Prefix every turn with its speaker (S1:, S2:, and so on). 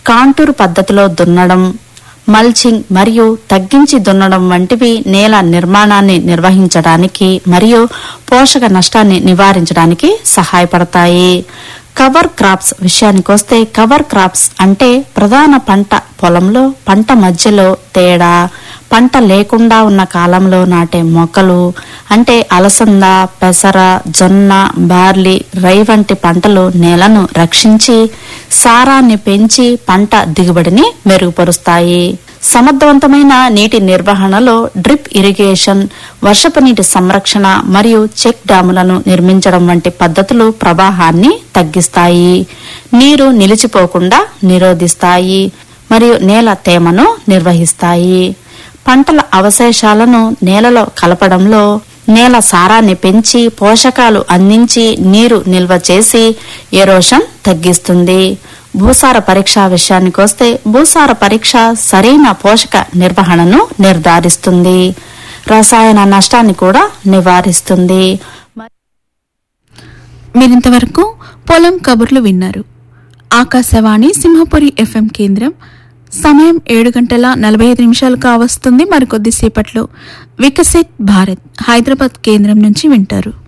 S1: contour పద్ధతిలో దున్నడం mulching మరియు తగ్గించి దున్నడం వంటివి నేల నిర్మాణాన్ని నిర్వహించడానికి మరియు పోషక నష్టాన్ని నివారించడానికి సహాయపడతాయి కవర్ క్రాప్స్ విషయానికొస్తే కవర్ క్రాప్స్ అంటే ప్రధాన పంట పొలంలో పంట మధ్యలో తేడా పంట లేకుండా ఉన్న కాలంలో నాటే మొక్కలు అంటే అలసంద పెసర జొన్న బార్లీ రై వంటి పంటలు నేలను రక్షించి సారాన్ని పెంచి పంట దిగుబడిని మెరుగుపరుస్తాయి సమర్థవంతమైన నీటి నిర్వహణలో డ్రిప్ ఇరిగేషన్ వర్షపు నీటి సంరక్షణ మరియు చెక్ డ్యాములను నిర్మించడం వంటి పద్ధతులు ప్రవాహాన్ని తగ్గిస్తాయి నీరు నిలిచిపోకుండా నిరోధిస్తాయి మరియు నేల తేమను నిర్వహిస్తాయి పంటల అవశేషాలను నేలలో కలపడంలో నేల సారాన్ని పెంచి పోషకాలు అందించి నీరు నిల్వ చేసి ఎరోషన్ తగ్గిస్తుంది భూసార పరీక్ష విషయానికొస్తే భూసార పరీక్ష సరైన పోషక నిర్వహణను నిర్ధారిస్తుంది రసాయన నష్టాన్ని కూడా నివారిస్తుంది
S2: మీరింతవరకు పొలం కబుర్లు విన్నారు ఆకాశవాణి సింహపురి ఎఫ్ఎం కేంద్రం సమయం ఏడు గంటల నలభై ఐదు నిమిషాలు కావస్తుంది మరికొద్దిసేపట్లో వికసిత్ భారత్ హైదరాబాద్ కేంద్రం నుంచి వింటారు